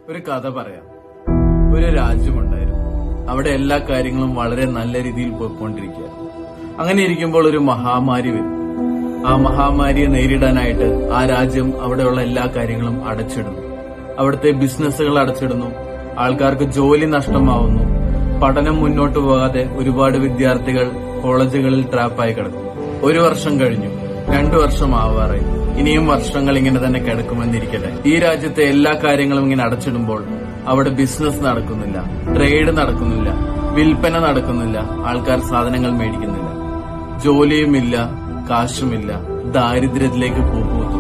ഒരു കഥ പറയാം ഒരു രാജ്യമുണ്ടായിരുന്നു അവിടെ എല്ലാ കാര്യങ്ങളും വളരെ നല്ല രീതിയിൽ പോയിക്കൊണ്ടിരിക്കുകയായിരുന്നു അങ്ങനെ ഇരിക്കുമ്പോൾ ഒരു മഹാമാരി വരും ആ മഹാമാരിയെ നേരിടാനായിട്ട് ആ രാജ്യം അവിടെയുള്ള എല്ലാ കാര്യങ്ങളും അടച്ചിടുന്നു അവിടുത്തെ ബിസിനസ്സുകൾ അടച്ചിടുന്നു ആൾക്കാർക്ക് ജോലി നഷ്ടമാവുന്നു പഠനം മുന്നോട്ട് പോകാതെ ഒരുപാട് വിദ്യാർത്ഥികൾ കോളേജുകളിൽ ട്രാപ്പായി കിടക്കുന്നു ഒരു വർഷം കഴിഞ്ഞു രണ്ടു വർഷം ആവാറായി ഇനിയും വർഷങ്ങൾ ഇങ്ങനെ തന്നെ കിടക്കുമെന്നിരിക്കട്ടെ ഈ രാജ്യത്തെ എല്ലാ കാര്യങ്ങളും ഇങ്ങനെ അടച്ചിടുമ്പോൾ അവിടെ ബിസിനസ് നടക്കുന്നില്ല ട്രേഡ് നടക്കുന്നില്ല വിൽപ്പന നടക്കുന്നില്ല ആൾക്കാർ സാധനങ്ങൾ മേടിക്കുന്നില്ല ജോലിയുമില്ല കാശുമില്ല ദാരിദ്ര്യത്തിലേക്ക് കൂപ്പുകുത്തുന്നു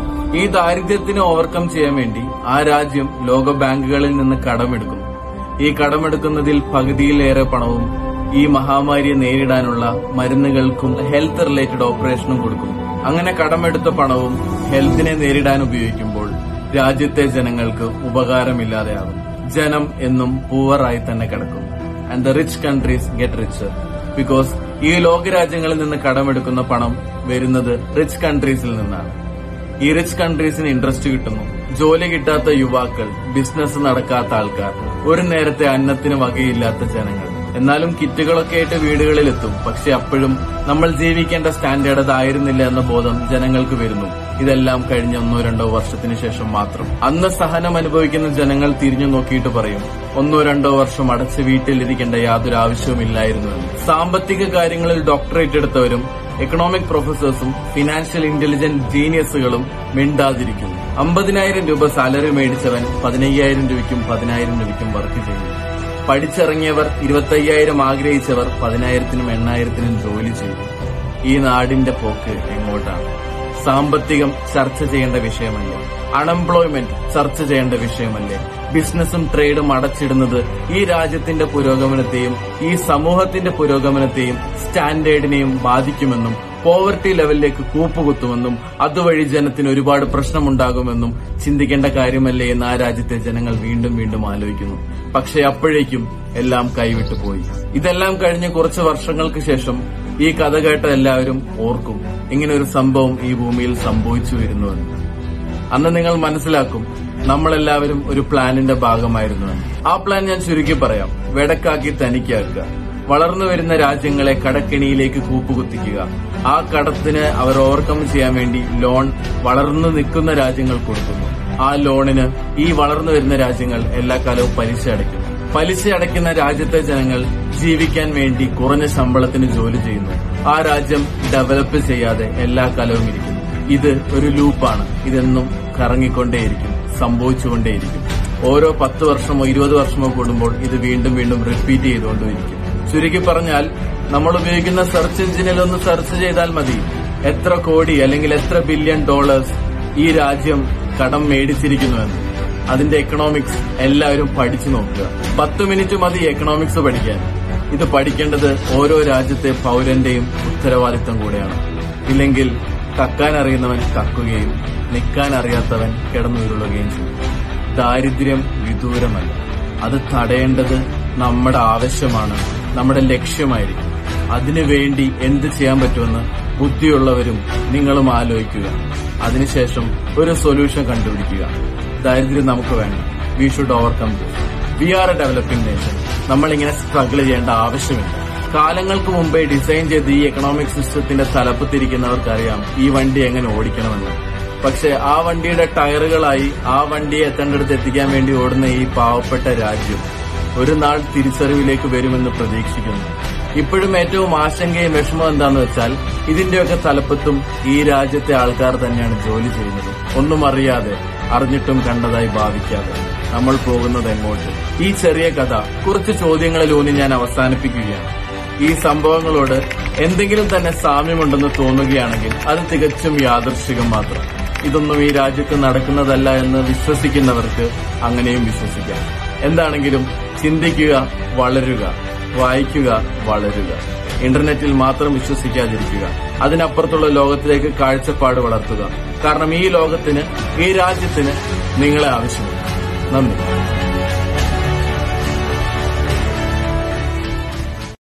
ഈ ദാരിദ്ര്യത്തിനെ ഓവർകം ചെയ്യാൻ വേണ്ടി ആ രാജ്യം ലോക ബാങ്കുകളിൽ നിന്ന് കടമെടുക്കുന്നു ഈ കടമെടുക്കുന്നതിൽ പകുതിയിലേറെ പണവും ഈ മഹാമാരിയെ നേരിടാനുള്ള മരുന്നുകൾക്കും ഹെൽത്ത് റിലേറ്റഡ് ഓപ്പറേഷനും കൊടുക്കുന്നു അങ്ങനെ കടമെടുത്ത പണവും ഹെൽത്തിനെ നേരിടാൻ ഉപയോഗിക്കുമ്പോൾ രാജ്യത്തെ ജനങ്ങൾക്ക് ഉപകാരമില്ലാതെയാകും ജനം എന്നും പൂവറായി തന്നെ കിടക്കും and the rich countries get richer because ഈ ലോകരാജ്യങ്ങളിൽ നിന്ന് കടമെടുക്കുന്ന പണം വരുന്നത് റിച്ച് കൺട്രീസിൽ നിന്നാണ് ഈ റിച്ച് കൺട്രീസിന് ഇൻട്രസ്റ്റ് കിട്ടുന്നു ജോലി കിട്ടാത്ത യുവാക്കൾ ബിസിനസ് നടക്കാത്ത ആൾക്കാർ ഒരു നേരത്തെ അന്നത്തിന് വകയില്ലാത്ത ജനങ്ങൾ എന്നാലും കിറ്റുകളൊക്കെ ആയിട്ട് വീടുകളിൽ എത്തും പക്ഷെ അപ്പോഴും നമ്മൾ ജീവിക്കേണ്ട സ്റ്റാൻഡേർഡ് അതായിരുന്നില്ല എന്ന ബോധം ജനങ്ങൾക്ക് വരുന്നു ഇതെല്ലാം കഴിഞ്ഞ ഒന്നോ രണ്ടോ വർഷത്തിന് ശേഷം മാത്രം അന്ന് സഹനം അനുഭവിക്കുന്ന ജനങ്ങൾ തിരിഞ്ഞു നോക്കിയിട്ട് പറയും ഒന്നോ രണ്ടോ വർഷം അടച്ച് വീട്ടിലിരിക്കേണ്ട യാതൊരു ആവശ്യവുമില്ലായിരുന്നു എന്ന്. സാമ്പത്തിക കാര്യങ്ങളിൽ ഡോക്ടറേറ്റ് എടുത്തവരും എക്കണോമിക് പ്രൊഫസേഴ്സും ഫിനാൻഷ്യൽ ഇന്റലിജന്റ് ജീനിയസുകളും മിണ്ടാതിരിക്കുന്നു അമ്പതിനായിരം രൂപ സാലറി മേടിച്ചവൻ പതിനയ്യായിരം രൂപയ്ക്കും പതിനായിരം രൂപയ്ക്കും വർക്ക് ചെയ്യുന്നു പഠിച്ചിറങ്ങിയവർ ഇരുപത്തയ്യായിരം ആഗ്രഹിച്ചവർ പതിനായിരത്തിനും എണ്ണായിരത്തിനും ജോലി ചെയ്തു ഈ നാടിന്റെ പോക്ക് എങ്ങോട്ടാണ് സാമ്പത്തികം ചർച്ച ചെയ്യേണ്ട വിഷയമല്ലേ അൺഎംപ്ലോയ്മെന്റ് ചർച്ച ചെയ്യേണ്ട വിഷയമല്ലേ ബിസിനസ്സും ട്രേഡും അടച്ചിടുന്നത് ഈ രാജ്യത്തിന്റെ പുരോഗമനത്തെയും ഈ സമൂഹത്തിന്റെ പുരോഗമനത്തെയും സ്റ്റാൻഡേർഡിനെയും ബാധിക്കുമെന്നും പോവർട്ടി ലെവലിലേക്ക് കൂപ്പുകുത്തുമെന്നും അതുവഴി ജനത്തിന് ഒരുപാട് പ്രശ്നമുണ്ടാകുമെന്നും ചിന്തിക്കേണ്ട കാര്യമല്ലേ എന്ന് ആ രാജ്യത്തെ ജനങ്ങൾ വീണ്ടും വീണ്ടും ആലോചിക്കുന്നു പക്ഷെ അപ്പോഴേക്കും എല്ലാം കൈവിട്ടു പോയി ഇതെല്ലാം കഴിഞ്ഞ് കുറച്ച് വർഷങ്ങൾക്ക് ശേഷം ഈ കഥ കേട്ട എല്ലാവരും ഓർക്കും ഇങ്ങനെ ഒരു സംഭവം ഈ ഭൂമിയിൽ സംഭവിച്ചു വരുന്നുവെന്ന് അന്ന് നിങ്ങൾ മനസ്സിലാക്കും നമ്മളെല്ലാവരും ഒരു പ്ലാനിന്റെ ഭാഗമായിരുന്നുവെന്ന് ആ പ്ലാൻ ഞാൻ ചുരുക്കി പറയാം വെടക്കാക്കി തനിക്കാക്കുക വളർന്നു വരുന്ന രാജ്യങ്ങളെ കടക്കെണിയിലേക്ക് കൂപ്പുകുത്തിക്കുക ആ കടത്തിന് അവർ ഓവർകം ചെയ്യാൻ വേണ്ടി ലോൺ വളർന്നു നിൽക്കുന്ന രാജ്യങ്ങൾ കൊടുക്കുന്നു ആ ലോണിന് ഈ വളർന്നു വരുന്ന രാജ്യങ്ങൾ എല്ലാ കാലവും പലിശ അടയ്ക്കും പലിശ അടയ്ക്കുന്ന രാജ്യത്തെ ജനങ്ങൾ ജീവിക്കാൻ വേണ്ടി കുറഞ്ഞ ശമ്പളത്തിന് ജോലി ചെയ്യുന്നു ആ രാജ്യം ഡെവലപ്പ് ചെയ്യാതെ എല്ലാ കാലവും ഇരിക്കുന്നു ഇത് ഒരു ലൂപ്പാണ് ഇതെന്നും കറങ്ങിക്കൊണ്ടേയിരിക്കും സംഭവിച്ചുകൊണ്ടേയിരിക്കും ഓരോ പത്ത് വർഷമോ ഇരുപത് വർഷമോ കൂടുമ്പോൾ ഇത് വീണ്ടും വീണ്ടും റിപ്പീറ്റ് ചെയ്തുകൊണ്ടിരിക്കും ചുരുക്കി പറഞ്ഞാൽ നമ്മൾ ഉപയോഗിക്കുന്ന സെർച്ച് എഞ്ചിനിൽ ഒന്ന് സെർച്ച് ചെയ്താൽ മതി എത്ര കോടി അല്ലെങ്കിൽ എത്ര ബില്യൺ ഡോളേഴ്സ് ഈ രാജ്യം കടം മേടിച്ചിരിക്കുന്നുവെന്ന് അതിന്റെ എക്കണോമിക്സ് എല്ലാവരും പഠിച്ചു നോക്കുക പത്ത് മിനിറ്റ് മതി എക്കണോമിക്സ് പഠിക്കാൻ ഇത് പഠിക്കേണ്ടത് ഓരോ രാജ്യത്തെ പൗരന്റെയും ഉത്തരവാദിത്തം കൂടെയാണ് ഇല്ലെങ്കിൽ കക്കാൻ അറിയുന്നവൻ കക്കുകയും നിൽക്കാൻ അറിയാത്തവൻ കിടന്നുരുളുകയും ചെയ്യും ദാരിദ്ര്യം വിദൂരമല്ല അത് തടയേണ്ടത് നമ്മുടെ ആവശ്യമാണ് നമ്മുടെ ലക്ഷ്യമായിരിക്കും അതിനുവേണ്ടി എന്ത് ചെയ്യാൻ പറ്റുമെന്ന് ബുദ്ധിയുള്ളവരും നിങ്ങളും ആലോചിക്കുക അതിനുശേഷം ഒരു സൊല്യൂഷൻ കണ്ടുപിടിക്കുക ദാരിദ്ര്യം നമുക്ക് വേണം we should overcome this we are a developing nation നമ്മൾ ഇങ്ങനെ സ്ട്രഗിൾ ചെയ്യേണ്ട ആവശ്യമില്ല കാലങ്ങൾക്ക് മുമ്പേ ഡിസൈൻ ചെയ്ത് ഈ എക്കണോമിക് സിസ്റ്റത്തിന്റെ തലപ്പത്തിരിക്കുന്നവർക്കറിയാം ഈ വണ്ടി എങ്ങനെ ഓടിക്കണമെന്ന് പക്ഷെ ആ വണ്ടിയുടെ ടയറുകളായി ആ വണ്ടിയെ എത്തേണ്ടടുത്ത് എത്തിക്കാൻ വേണ്ടി ഓടുന്ന ഈ പാവപ്പെട്ട രാജ്യം ഒരു നാൾ തിരിച്ചറിവിലേക്ക് വരുമെന്ന് പ്രതീക്ഷിക്കുന്നു ഇപ്പോഴും ഏറ്റവും ആശങ്കയും വിഷമം എന്താന്ന് വെച്ചാൽ ഇതിന്റെയൊക്കെ തലപ്പത്തും ഈ രാജ്യത്തെ ആൾക്കാർ തന്നെയാണ് ജോലി ചെയ്യുന്നത് ഒന്നും അറിയാതെ അറിഞ്ഞിട്ടും കണ്ടതായി ഭാവിക്കാതെ നമ്മൾ പോകുന്നത് എങ്ങോട്ട് ഈ ചെറിയ കഥ കുറച്ച് ചോദ്യങ്ങളിലൂന്നി ഞാൻ അവസാനിപ്പിക്കുകയാണ് ഈ സംഭവങ്ങളോട് എന്തെങ്കിലും തന്നെ സാമ്യമുണ്ടെന്ന് തോന്നുകയാണെങ്കിൽ അത് തികച്ചും യാദൃശികം മാത്രം ഇതൊന്നും ഈ രാജ്യത്ത് നടക്കുന്നതല്ല എന്ന് വിശ്വസിക്കുന്നവർക്ക് അങ്ങനെയും വിശ്വസിക്കാം എന്താണെങ്കിലും ചിന്തിക്കുക വളരുക വായിക്കുക വളരുക ഇന്റർനെറ്റിൽ മാത്രം വിശ്വസിക്കാതിരിക്കുക അതിനപ്പുറത്തുള്ള ലോകത്തിലേക്ക് കാഴ്ചപ്പാട് വളർത്തുക കാരണം ഈ ലോകത്തിന് ഈ രാജ്യത്തിന് നിങ്ങളെ ആവശ്യമുണ്ട് നന്ദി